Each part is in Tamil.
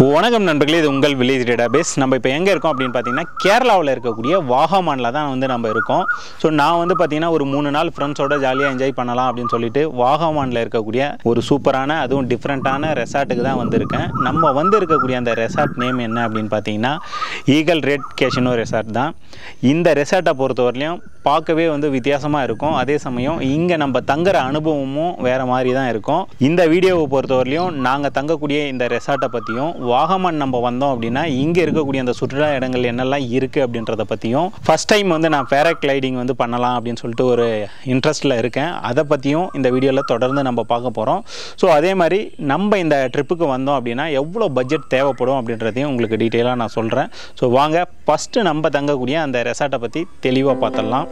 வணக்கம் நண்பர்களே இது உங்கள் வில்லேஜ் டேட்டாபேஸ் நம்ம இப்போ எங்கே இருக்கோம் அப்படின்னு பார்த்தீங்கன்னா கேரளாவில் இருக்கக்கூடிய வாகமானில் தான் வந்து நம்ம இருக்கோம் ஸோ நான் வந்து பார்த்தீங்கன்னா ஒரு மூணு நாள் ஃப்ரெண்ட்ஸோட ஜாலியாக என்ஜாய் பண்ணலாம் அப்படின்னு சொல்லிட்டு வாகமானில் இருக்கக்கூடிய ஒரு சூப்பரான அதுவும் டிஃப்ரெண்ட்டான ரெசார்ட்டுக்கு தான் வந்திருக்கேன் நம்ம வந்து இருக்கக்கூடிய அந்த ரெசார்ட் நேம் என்ன அப்படின்னு பார்த்தீங்கன்னா ஈகல் ரெட் கேஷினோ ரெசார்ட் தான் இந்த ரெசார்ட்டை பொறுத்தவரையிலையும் பார்க்கவே வந்து வித்தியாசமாக இருக்கும் அதே சமயம் இங்கே நம்ம தங்குற அனுபவமும் வேறு மாதிரி தான் இருக்கும் இந்த வீடியோவை பொறுத்தவரையிலையும் நாங்கள் தங்கக்கூடிய இந்த ரெசார்ட்டை பற்றியும் வாகமன் நம்ம வந்தோம் அப்படின்னா இங்கே இருக்கக்கூடிய அந்த சுற்றுலா இடங்கள் என்னெல்லாம் இருக்குது அப்படின்றத பற்றியும் ஃபஸ்ட் டைம் வந்து நான் பேராக்ளைடிங் வந்து பண்ணலாம் அப்படின்னு சொல்லிட்டு ஒரு இன்ட்ரெஸ்ட்டில் இருக்கேன் அதை பற்றியும் இந்த வீடியோவில் தொடர்ந்து நம்ம பார்க்க போகிறோம் ஸோ அதே மாதிரி நம்ம இந்த ட்ரிப்புக்கு வந்தோம் அப்படின்னா எவ்வளோ பட்ஜெட் தேவைப்படும் அப்படின்றதையும் உங்களுக்கு டீட்டெயிலாக நான் சொல்கிறேன் ஸோ வாங்க ஃபஸ்ட்டு நம்ம தங்கக்கூடிய அந்த ரெசார்ட்டை பற்றி தெளிவாக பார்த்துடலாம்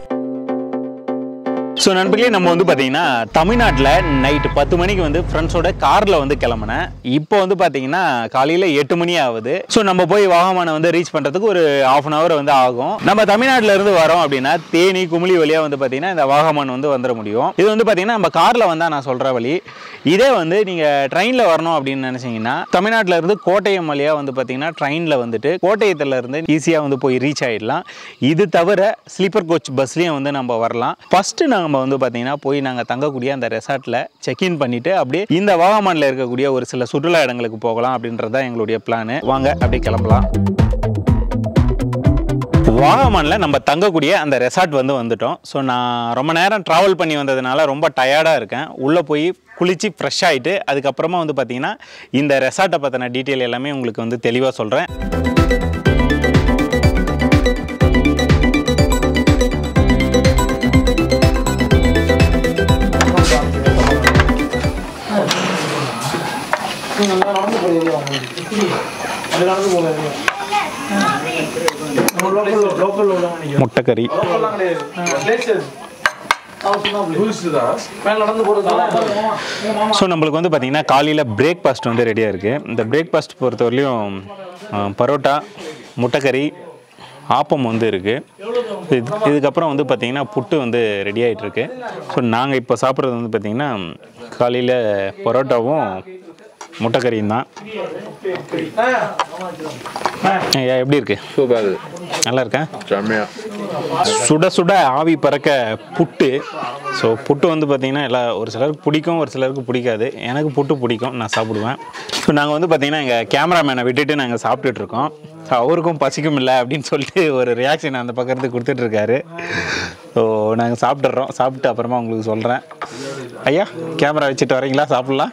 ஸோ நண்பர்களே நம்ம வந்து பார்த்தீங்கன்னா தமிழ்நாட்டில் நைட்டு பத்து மணிக்கு வந்து ஃப்ரெண்ட்ஸோட காரில் வந்து கிளம்புனேன் இப்போ வந்து பார்த்தீங்கன்னா காலையில் எட்டு மணி ஆகுது ஸோ நம்ம போய் வாகமானை வந்து ரீச் பண்ணுறதுக்கு ஒரு ஆஃப் அன் ஹவர் வந்து ஆகும் நம்ம தமிழ்நாட்டில் இருந்து வரோம் அப்படின்னா தேனி குமிளி வழியாக வந்து பார்த்தீங்கன்னா இந்த வாகமான் வந்து வந்துட முடியும் இது வந்து பார்த்தீங்கன்னா நம்ம காரில் வந்தால் நான் சொல்கிற வழி இதே வந்து நீங்கள் ட்ரெயினில் வரணும் அப்படின்னு நினச்சிங்கன்னா தமிழ்நாட்டில் இருந்து கோட்டயம் வழியாக வந்து பார்த்தீங்கன்னா ட்ரெயினில் வந்துட்டு கோட்டயத்தில் இருந்து ஈஸியாக வந்து போய் ரீச் ஆகிடலாம் இது தவிர ஸ்லீப்பர் கோச் பஸ்லேயும் வந்து நம்ம வரலாம் ஃபஸ்ட்டு நம்ம வந்து பார்த்தீங்கன்னா போய் நாங்கள் தங்கக்கூடிய அந்த ரெசார்ட்டில் செக்இன் பண்ணிவிட்டு அப்படியே இந்த வாகமானில் இருக்கக்கூடிய ஒரு சில சுற்றுலா இடங்களுக்கு போகலாம் அப்படின்றது தான் எங்களுடைய பிளானு வாங்க அப்படியே கிளம்பலாம் வாகமானில் நம்ம தங்கக்கூடிய அந்த ரெசார்ட் வந்து வந்துட்டோம் ஸோ நான் ரொம்ப நேரம் ட்ராவல் பண்ணி வந்ததுனால ரொம்ப டயர்டாக இருக்கேன் உள்ளே போய் குளித்து ஃப்ரெஷ் ஆகிட்டு அதுக்கப்புறமா வந்து பார்த்தீங்கன்னா இந்த ரெசார்ட்டை பற்றின டீட்டெயில் எல்லாமே உங்களுக்கு வந்து தெளிவாக சொல்கிறேன் முட்டைக்கறி ஸோ நம்மளுக்கு வந்து பார்த்திங்கன்னா காலையில் பிரேக்ஃபாஸ்ட் வந்து ரெடியாக இருக்குது இந்த பிரேக்ஃபாஸ்ட் பொறுத்தவரையிலையும் அஹ், பரோட்டா முட்டைக்கறி ஆப்பம் வந்து இருக்குது இது இதுக்கப்புறம் வந்து பார்த்திங்கன்னா புட்டு வந்து ரெடி ஆகிட்டுருக்கு ஸோ நாங்கள் இப்போ சாப்பிட்றது வந்து பார்த்திங்கன்னா காலையில் பரோட்டாவும் முட்டைக்கறியும் தான் ஐயா எப்படி இருக்கு சூப்பர் நல்லா இருக்கேன் செம்மையா சுட சுட ஆவி பறக்க புட்டு ஸோ புட்டு வந்து பார்த்திங்கன்னா எல்லா ஒரு சிலருக்கு பிடிக்கும் ஒரு சிலருக்கு பிடிக்காது எனக்கு புட்டு பிடிக்கும் நான் சாப்பிடுவேன் ஸோ நாங்கள் வந்து பார்த்திங்கன்னா எங்கள் கேமராமேனை விட்டுட்டு நாங்கள் சாப்பிட்டுட்டு இருக்கோம் ஸோ அவருக்கும் பசிக்கும் இல்லை அப்படின்னு சொல்லிட்டு ஒரு ரியாக்ஷன் அந்த பக்கத்துக்கு கொடுத்துட்ருக்காரு ஸோ நாங்கள் சாப்பிட்றோம் சாப்பிட்டு அப்புறமா உங்களுக்கு சொல்கிறேன் ஐயா கேமரா வச்சுட்டு வரீங்களா சாப்பிட்லாம்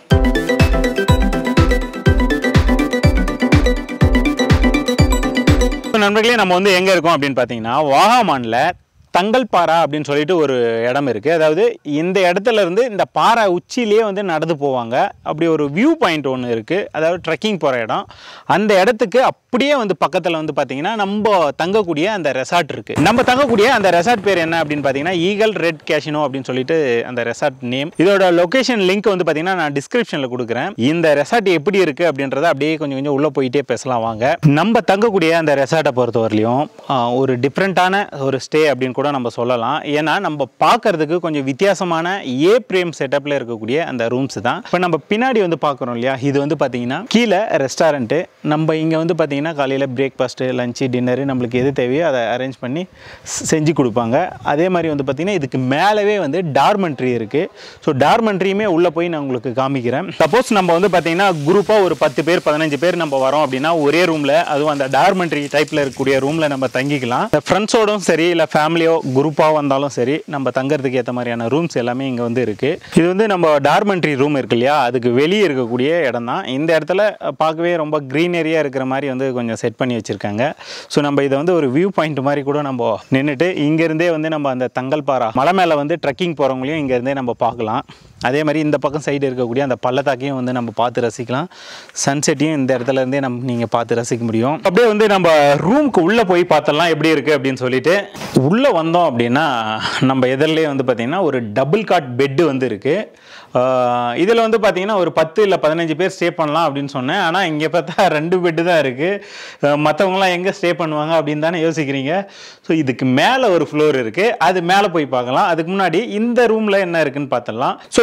இப்போ நண்பர்களே நம்ம வந்து எங்கே இருக்கோம் அப்படின்னு பார்த்தீங்கன்னா வாகாமானில் தங்கல்பாரா அப்படின்னு சொல்லிட்டு ஒரு இடம் இருக்குது அதாவது இந்த இடத்துல இருந்து இந்த பாறை உச்சியிலே வந்து நடந்து போவாங்க அப்படி ஒரு வியூ பாயிண்ட் ஒன்று இருக்குது அதாவது ட்ரெக்கிங் போகிற இடம் அந்த இடத்துக்கு அப்படியே வந்து பக்கத்தில் வந்து பார்த்தீங்கன்னா நம்ம தங்கக்கூடிய அந்த ரெசார்ட் இருக்குது நம்ம தங்கக்கூடிய அந்த ரெசார்ட் பேர் என்ன அப்படின்னு பார்த்தீங்கன்னா ஈகல் ரெட் கேஷினோ அப்படின்னு சொல்லிட்டு அந்த ரெசார்ட் நேம் இதோட லொகேஷன் லிங்க் வந்து பார்த்தீங்கன்னா நான் டிஸ்கிரிப்ஷனில் கொடுக்குறேன் இந்த ரெசார்ட் எப்படி இருக்குது அப்படின்றத அப்படியே கொஞ்சம் கொஞ்சம் உள்ளே போயிட்டே பேசலாம் வாங்க நம்ம தங்கக்கூடிய அந்த ரெசார்ட்டை பொறுத்தவரையிலையும் ஆஹ், ஒரு டிஃப்ரெண்ட்டான ஒரு ஸ்டே அப்படின்னு கூட நம்ம சொல்லலாம் ஏன்னா நம்ம பார்க்கறதுக்கு கொஞ்சம் வித்தியாசமான ஏ பிரேம் செட்டப்பில் இருக்கக்கூடிய அந்த ரூம்ஸ் தான் இப்போ நம்ம பின்னாடி வந்து பார்க்குறோம் இல்லையா இது வந்து பார்த்தீங்கன்னா கீழே ரெஸ்டாரண்ட்டு நம்ம இங்கே வந்து பார்த்தீங்கன்னா காலையில் பிரேக்ஃபாஸ்ட்டு லஞ்சு டின்னரு நம்மளுக்கு எது தேவையோ அதை அரேஞ்ச் பண்ணி செ- செஞ்சு கொடுப்பாங்க அதே மாதிரி வந்து பார்த்தீங்கன்னா இதுக்கு மேலவே வந்து டார்மெண்ட்ரி இருக்குது ஸோ டார்மெண்ட்ரியுமே உள்ளே போய் நான் உங்களுக்கு காமிக்கிறேன் சப்போஸ் நம்ம வந்து பார்த்தீங்கன்னா குரூப்பாக ஒரு பத்து பேர் பதினஞ்சு பேர் நம்ம வரோம் அப்படின்னா ஒரே ரூமில் அதுவும் அந்த டார்மெண்ட்ரி டைப்பில் இருக்கக்கூடிய ரூமில் நம்ம தங்கிக்கலாம் ஃப்ரெண்ட்ஸோடும் சரி இல்லை ஃபேமிலியோ குரூப்பாக வந்தாலும் சரி நம்ம தங்கறதுக்கு ஏற்ற மாதிரியான ரூம்ஸ் எல்லாமே இங்கே வந்து இருக்குது இது வந்து நம்ம டார்மெண்ட்ரி ரூம் இருக்கு இல்லையா அதுக்கு வெளியே இருக்கக்கூடிய இடம் தான் இந்த இடத்துல பார்க்கவே ரொம்ப க்ரீனரியாக இருக்கிற மாதிரி வந்து கொஞ்சம் செட் பண்ணி வச்சுருக்காங்க ஸோ நம்ம இதை வந்து ஒரு வியூ பாயிண்ட் மாதிரி கூட நம்ம நின்றுட்டு இங்கேருந்தே வந்து நம்ம அந்த தங்கல்பாரா மலை மேலே வந்து ட்ரெக்கிங் போகிறவங்களையும் இங்கேருந்தே நம்ம பார்க்கலாம் அதே மாதிரி இந்த பக்கம் சைடு இருக்கக்கூடிய அந்த பள்ளத்தாக்கையும் வந்து நம்ம பார்த்து ரசிக்கலாம் சன்செட்டையும் இந்த இடத்துல இருந்தே நம்ம நீங்கள் பார்த்து ரசிக்க முடியும் அப்படியே வந்து நம்ம ரூமுக்கு உள்ளே போய் பார்த்தலாம் எப்படி இருக்குது அப்படின்னு சொல்லிட்டு உள்ளே வந்தோம் அப்படின்னா நம்ம எதிரிலே வந்து பார்த்திங்கன்னா ஒரு டபுள் காட் பெட்டு வந்து இருக்குது இதில் வந்து பார்த்தீங்கன்னா ஒரு பத்து இல்லை பதினஞ்சு பேர் ஸ்டே பண்ணலாம் அப்படின்னு சொன்னேன் ஆனால் இங்கே பார்த்தா ரெண்டு பெட்டு தான் இருக்குது மற்றவங்களாம் எங்கே ஸ்டே பண்ணுவாங்க அப்படின்னு தானே யோசிக்கிறீங்க ஸோ இதுக்கு மேலே ஒரு ஃப்ளோர் இருக்குது அது மேலே போய் பார்க்கலாம் அதுக்கு முன்னாடி இந்த ரூமில் என்ன இருக்குன்னு பார்த்துடலாம் ஸோ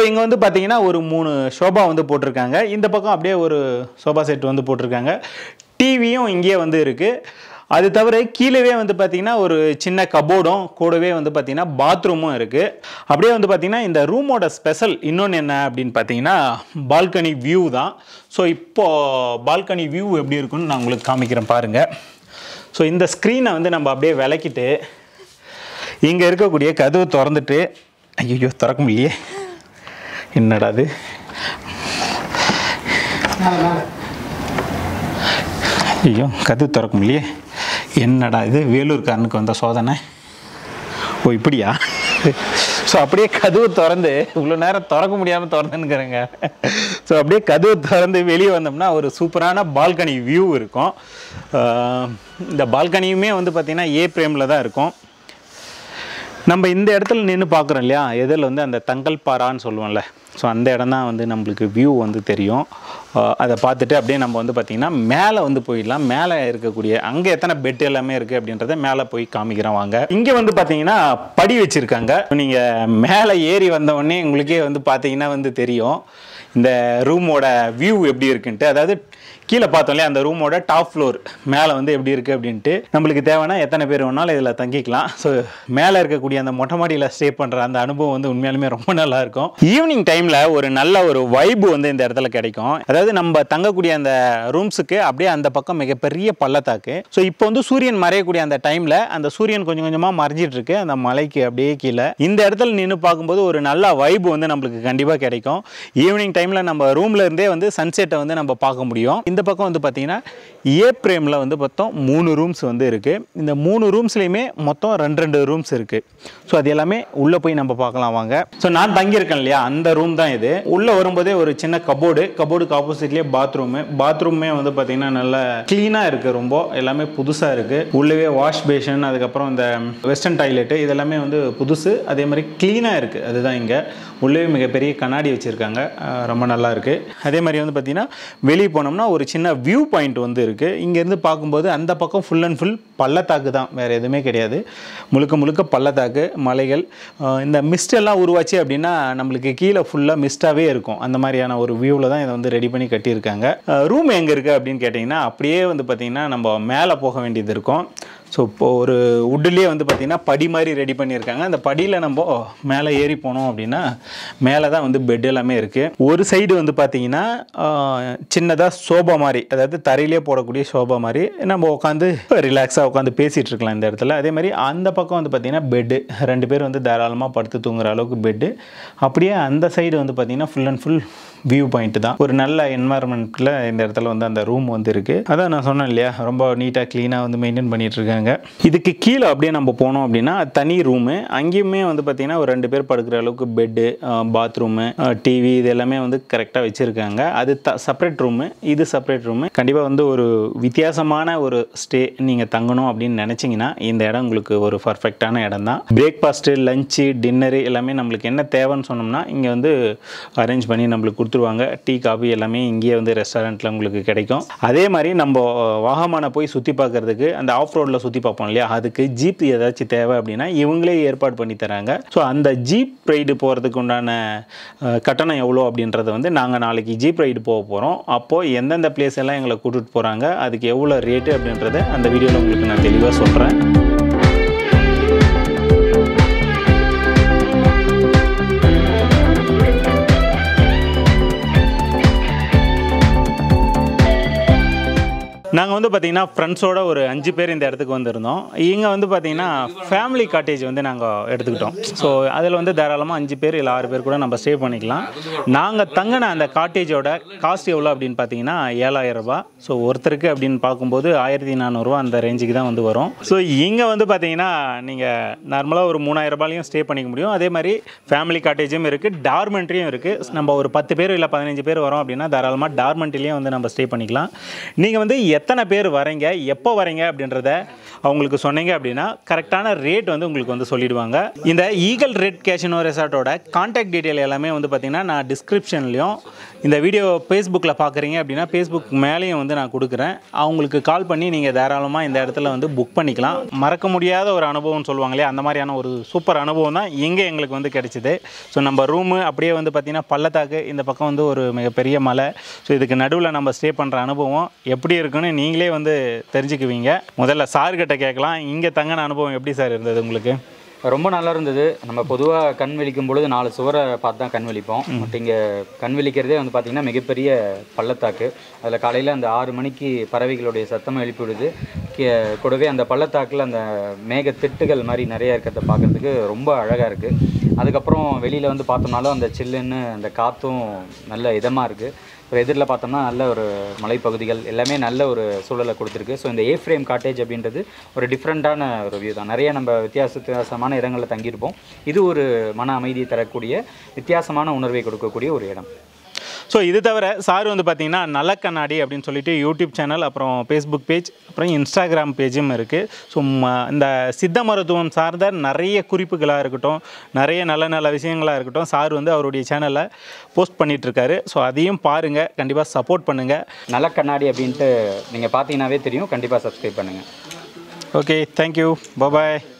இங்கே வந்து பார்த்தீங்கன்னா ஒரு மூணு சோபா வந்து போட்டிருக்காங்க இந்த பக்கம் அப்படியே ஒரு சோபா செட் வந்து போட்டிருக்காங்க டிவியும் இங்கேயே வந்து இருக்குது அது தவிர கீழவே வந்து பார்த்தீங்கன்னா ஒரு சின்ன கபோர்டும் கூடவே வந்து பார்த்தீங்கன்னா பாத்ரூமும் இருக்குது அப்படியே வந்து பார்த்தீங்கன்னா இந்த ரூமோட ஸ்பெஷல் இன்னொன்று என்ன அப்படின்னு பார்த்தீங்கன்னா பால்கனி வியூ தான் ஸோ இப்போ பால்கனி வியூ எப்படி இருக்குன்னு நான் உங்களுக்கு காமிக்கிறேன் பாருங்கள் ஸோ இந்த ஸ்க்ரீனை வந்து நம்ம அப்படியே விளக்கிட்டு இங்கே இருக்கக்கூடிய கதவு திறந்துட்டு ஐயோ திறக்க முடியலையே என்னடா அது ஐயோ கதவு திறக்க முடியலையே என்னடா இது வேலூர்காரனுக்கு வந்த சோதனை ஓ இப்படியா ஸோ அப்படியே கதவு திறந்து இவ்வளோ நேரம் திறக்க முடியாமல் திறந்துன்னுக்குறேங்க ஸோ அப்படியே கதவு திறந்து வெளியே வந்தோம்னா ஒரு சூப்பரான பால்கனி வியூ இருக்கும் ஆஹ் இந்த பால்கனியுமே வந்து பார்த்திங்கன்னா ஏ பிரேமில் தான் இருக்கும் நம்ம இந்த இடத்துல நின்று பார்க்குறோம் இல்லையா எதில் வந்து அந்த தங்கல் பாறான்னு சொல்லுவோம்ல ஸோ அந்த இடம் தான் வந்து நம்மளுக்கு வியூ வந்து தெரியும் அஹ் அதை பார்த்துட்டு அப்படியே நம்ம வந்து பார்த்திங்கன்னா மேலே வந்து போயிடலாம் மேலே இருக்கக்கூடிய அங்கே எத்தனை பெட் எல்லாமே இருக்குது அப்படின்றத மேலே போய் காமிக்கிறோம் வாங்க இங்கே வந்து பார்த்தீங்கன்னா படி வச்சுருக்காங்க நீங்கள் மேலே ஏறி வந்த உடனே உங்களுக்கே வந்து பார்த்தீங்கன்னா வந்து தெரியும் இந்த ரூமோட வியூ எப்படி இருக்குன்ட்டு அதாவது கீழே பார்த்தோம் இல்லையா அந்த ரூமோட டாப் ஃப்ளோர் மேலே வந்து எப்படி இருக்குது அப்படின்ட்டு நம்மளுக்கு தேவைன்னா எத்தனை பேர் வேணாலும் இதில் தங்கிக்கலாம் ஸோ மேலே இருக்கக்கூடிய அந்த மொட்டை மாடியில் ஸ்டே பண்ணுற அந்த அனுபவம் வந்து உண்மையாலுமே ரொம்ப நல்லா இருக்கும் ஈவினிங் டைமில் ஒரு நல்ல ஒரு வைப்பு வந்து இந்த இடத்துல கிடைக்கும் அதாவது நம்ம தங்கக்கூடிய அந்த ரூம்ஸுக்கு அப்படியே அந்த பக்கம் மிகப்பெரிய பள்ளத்தாக்கு ஸோ இப்போ வந்து சூரியன் மறையக்கூடிய அந்த டைமில் அந்த சூரியன் கொஞ்சம் கொஞ்சமாக மறைஞ்சிட்டு இருக்கு அந்த மலைக்கு அப்படியே கீழே இந்த இடத்துல நின்று பார்க்கும்போது ஒரு நல்ல வைப்பு வந்து நம்மளுக்கு கண்டிப்பாக கிடைக்கும் ஈவினிங் டைமில் நம்ம ரூம்ல இருந்தே வந்து சன்செட்டை வந்து நம்ம பார்க்க முடியும் இந்த பக்கம் வந்து பார்த்தீங்கன்னா ஏ பிரேமில் வந்து மொத்தம் மூணு ரூம்ஸ் வந்து இருக்குது இந்த மூணு ரூம்ஸ்லேயுமே மொத்தம் ரெண்டு ரெண்டு ரூம்ஸ் இருக்குது ஸோ அது எல்லாமே உள்ளே போய் நம்ம பார்க்கலாம் வாங்க ஸோ நான் தங்கியிருக்கேன் இல்லையா அந்த ரூம் தான் இது உள்ளே வரும்போதே ஒரு சின்ன கபோர்டு கபோர்டுக்கு ஆப்போசிட்லேயே பாத்ரூமு பாத்ரூமே வந்து பார்த்தீங்கன்னா நல்ல க்ளீனாக இருக்குது ரொம்ப எல்லாமே புதுசாக இருக்குது உள்ளவே வாஷ் பேஷன் அதுக்கப்புறம் இந்த வெஸ்டர்ன் டாய்லெட்டு இதெல்லாமே வந்து புதுசு அதே மாதிரி க்ளீனாக இருக்குது அதுதான் இங்கே உள்ளே மிகப்பெரிய கண்ணாடி வச்சுருக்காங்க ரொம்ப நல்லா இருக்குது அதே மாதிரி வந்து பார்த்திங்கன்னா வெளியே போனோம்னா ஒரு சின்ன வியூ பாயிண்ட் வந்து இருக்குது இங்கேருந்து பார்க்கும்போது அந்த பக்கம் ஃபுல் அண்ட் ஃபுல் பள்ளத்தாக்கு தான் வேறு எதுவுமே கிடையாது முழுக்க முழுக்க பள்ளத்தாக்கு மலைகள் அஹ் இந்த மிஸ்ட் எல்லாம் உருவாச்சு அப்படின்னா நம்மளுக்கு கீழே ஃபுல்லாக மிஸ்டாகவே இருக்கும் அந்த மாதிரியான ஒரு வியூவில் தான் இதை வந்து ரெடி பண்ணி கட்டியிருக்காங்க ரூம் எங்கே இருக்குது அப்படின்னு கேட்டிங்கன்னா அப்படியே வந்து பார்த்திங்கன்னா நம்ம மேலே போக வேண்டியது இருக்கும் ஸோ இப்போ ஒரு உட்டுலேயே வந்து பார்த்திங்கன்னா படி மாதிரி ரெடி பண்ணியிருக்காங்க அந்த படியில் நம்ம மேலே ஏறி போனோம் அப்படின்னா மேலே தான் வந்து பெட் எல்லாமே இருக்குது ஒரு சைடு வந்து பார்த்திங்கன்னா சின்னதாக சோபா மாதிரி அதாவது தரையிலே போடக்கூடிய சோபா மாதிரி நம்ம உட்காந்து ரிலாக்ஸாக உட்காந்து பேசிகிட்டு இருக்கலாம் இந்த இடத்துல அதே மாதிரி அந்த பக்கம் வந்து பார்த்திங்கன்னா பெட்டு ரெண்டு பேர் வந்து தாராளமாக படுத்து தூங்குற அளவுக்கு பெட்டு அப்படியே அந்த சைடு வந்து பார்த்திங்கன்னா full and full view point தான் ஒரு நல்ல என்வாயர்மெண்ட்டில் இந்த இடத்துல வந்து அந்த ரூம் வந்து இருக்குது அதான் நான் சொன்னேன் இல்லையா ரொம்ப நீட்டாக க்ளீனாக வந்து மெயின்டைன் பண்ணிட்டு இருக்காங்க இதுக்கு கீழே அப்படியே நம்ம போனோம் அப்படின்னா தனி ரூமு அங்கேயுமே வந்து பார்த்திங்கன்னா ஒரு ரெண்டு பேர் படுக்கிற அளவுக்கு பெட்டு பாத்ரூமு டிவி இது எல்லாமே வந்து கரெக்டாக வச்சுருக்காங்க அது த செப்பரேட் ரூமு இது செப்பரேட் ரூமு கண்டிப்பாக வந்து ஒரு வித்தியாசமான ஒரு ஸ்டே நீங்கள் தங்கணும் அப்படின்னு நினச்சிங்கன்னா இந்த இடம் உங்களுக்கு ஒரு பர்ஃபெக்டான இடம் தான் பிரேக்ஃபாஸ்ட்டு லஞ்சு டின்னரு எல்லாமே நம்மளுக்கு என்ன தேவைன்னு சொன்னோம்னா இங்கே வந்து அரேஞ்ச் பண்ணி நம்மளுக்கு கொடுத்துருவாங்க டீ காஃபி எல்லாமே இங்கேயே வந்து ரெஸ்டாரண்ட்டில் உங்களுக்கு கிடைக்கும் அதே மாதிரி நம்ம வாகமானை போய் சுற்றி பார்க்கறதுக்கு அந்த ஆஃப் ரோட்டில் சுற்றி பார்ப்போம் இல்லையா அதுக்கு ஜீப் ஏதாச்சும் தேவை அப்படின்னா இவங்களே ஏற்பாடு பண்ணி தராங்க ஸோ அந்த ஜீப் ரைடு போகிறதுக்கு உண்டான அஹ், கட்டணம் எவ்வளோ அப்படின்றத வந்து நாங்கள் நாளைக்கு ஜீப் ரைடு போக போகிறோம் அப்போது எந்தெந்த பிளேஸ் எல்லாம் எங்களை கூட்டிகிட்டு போகிறாங்க அதுக்கு எவ்வளோ ரேட்டு அப்படின்றத அந்த வீடியோவில் உங்களுக்கு நான் தெளிவாக சொல்கிறேன் நாங்கள் வந்து பார்த்தீங்கன்னா ஃப்ரெண்ட்ஸோட ஒரு அஞ்சு பேர் இந்த இடத்துக்கு வந்திருந்தோம் இங்கே வந்து பார்த்தீங்கன்னா ஃபேமிலி காட்டேஜ் வந்து நாங்கள் எடுத்துக்கிட்டோம் ஸோ அதில் வந்து தாராளமாக அஞ்சு பேர் இல்லை ஆறு பேர் கூட நம்ம ஸ்டே பண்ணிக்கலாம் நாங்கள் தங்கின அந்த காட்டேஜோட காஸ்ட் எவ்வளோ அப்படின்னு பார்த்தீங்கன்னா ஏழாயிரம் ரூபாய் ஸோ ஒருத்தருக்கு அப்படின்னு பார்க்கும்போது ஆயிரத்தி நானூறுரூவா அந்த ரேஞ்சுக்கு தான் வந்து வரும் ஸோ இங்கே வந்து பார்த்தீங்கன்னா நீங்கள் நார்மலாக ஒரு மூணாயிரம் ரூபாயிலையும் ஸ்டே பண்ணிக்க முடியும் அதே மாதிரி ஃபேமிலி காட்டேஜும் இருக்குது டார்மெண்ட்ரியும் இருக்குது நம்ம ஒரு பத்து பேர் இல்லை பதினஞ்சு பேர் வரோம் அப்படின்னா தாராளமாக டார்மெண்ட்லேயும் வந்து நம்ம ஸ்டே பண்ணிக்கலாம் நீங்கள் வந்து எத்தனை பேர் வரீங்க எப்போ வரீங்க அப்படின்றத அவங்களுக்கு சொன்னீங்க அப்படின்னா கரெக்டான ரேட் வந்து உங்களுக்கு வந்து சொல்லிடுவாங்க இந்த ஈகல் ரெட் கேஷினோ ரெசார்ட்டோட கான்டாக்ட் டீட்டெயில் எல்லாமே வந்து பார்த்திங்கன்னா நான் டிஸ்கிரிப்ஷன்லையும் இந்த வீடியோ ஃபேஸ்புக்கில் பார்க்குறீங்க அப்படின்னா ஃபேஸ்புக் மேலேயும் வந்து நான் கொடுக்குறேன் அவங்களுக்கு கால் பண்ணி நீங்கள் தாராளமாக இந்த இடத்துல வந்து புக் பண்ணிக்கலாம் மறக்க முடியாத ஒரு அனுபவம்னு சொல்லுவாங்களே அந்த மாதிரியான ஒரு சூப்பர் அனுபவம் தான் இங்கே எங்களுக்கு வந்து கிடைச்சிது ஸோ நம்ம ரூமு அப்படியே வந்து பார்த்திங்கன்னா பள்ளத்தாக்கு இந்த பக்கம் வந்து ஒரு மிகப்பெரிய மலை ஸோ இதுக்கு நடுவில் நம்ம ஸ்டே பண்ணுற அனுபவம் எப்படி இருக்குன்னு நீங்களே வந்து தெரிஞ்சுக்குவீங்க முதல்ல சார்கிட்ட கேட்கலாம் இங்கே தங்கின அனுபவம் எப்படி சார் இருந்தது உங்களுக்கு ரொம்ப நல்லா இருந்தது நம்ம பொதுவாக கண் விழிக்கும் பொழுது நாலு சுவரை பார்த்து தான் கண் விழிப்போம் பட் இங்கே கண் விழிக்கிறதே வந்து பார்த்திங்கன்னா மிகப்பெரிய பள்ளத்தாக்கு அதில் காலையில் அந்த ஆறு மணிக்கு பறவைகளுடைய சத்தம் எழுப்பி விடுது கே- கூடவே அந்த பள்ளத்தாக்கில் அந்த மேகத்திட்டுகள் மாதிரி நிறைய இருக்கிறத பார்க்குறதுக்கு ரொம்ப அழகாக இருக்குது அதுக்கப்புறம் வெளியில் வந்து பார்த்தோம்னாலும் அந்த சில்லுன்னு அந்த காற்றும் நல்ல இதமாக இருக்குது இப்போ எதிரில் பார்த்தோம்னா நல்ல ஒரு மலைப்பகுதிகள் எல்லாமே நல்ல ஒரு சூழலை கொடுத்துருக்கு ஸோ இந்த ஏ ஃப்ரேம் காட்டேஜ் அப்படின்றது ஒரு டிஃப்ரெண்ட்டான ஒரு வியூ தான் நிறைய நம்ம வித்தியாச வித்தியாசமான இடங்களில் தங்கியிருப்போம் இது ஒரு மன அமைதியை தரக்கூடிய வித்தியாசமான உணர்வை கொடுக்கக்கூடிய ஒரு இடம் ஸோ இது தவிர சார் வந்து பார்த்தீங்கன்னா நல்ல கண்ணாடி அப்படின்னு சொல்லிட்டு யூடியூப் சேனல் அப்புறம் ஃபேஸ்புக் பேஜ் அப்புறம் இன்ஸ்டாகிராம் பேஜும் இருக்குது ஸோ ம- இந்த சித்த மருத்துவம் சார்ந்த நிறைய குறிப்புகளாக இருக்கட்டும் நிறைய நல்ல நல்ல விஷயங்களாக இருக்கட்டும் சார் வந்து அவருடைய சேனலில் போஸ்ட் பண்ணிகிட்ருக்காரு ஸோ அதையும் பாருங்கள் கண்டிப்பாக சப்போர்ட் பண்ணுங்கள் நல கண்ணாடி அப்படின்ட்டு நீங்கள் பார்த்தீங்கன்னாவே தெரியும் கண்டிப்பாக சப்ஸ்கிரைப் பண்ணுங்கள் ஓகே தேங்க்யூ பபாய்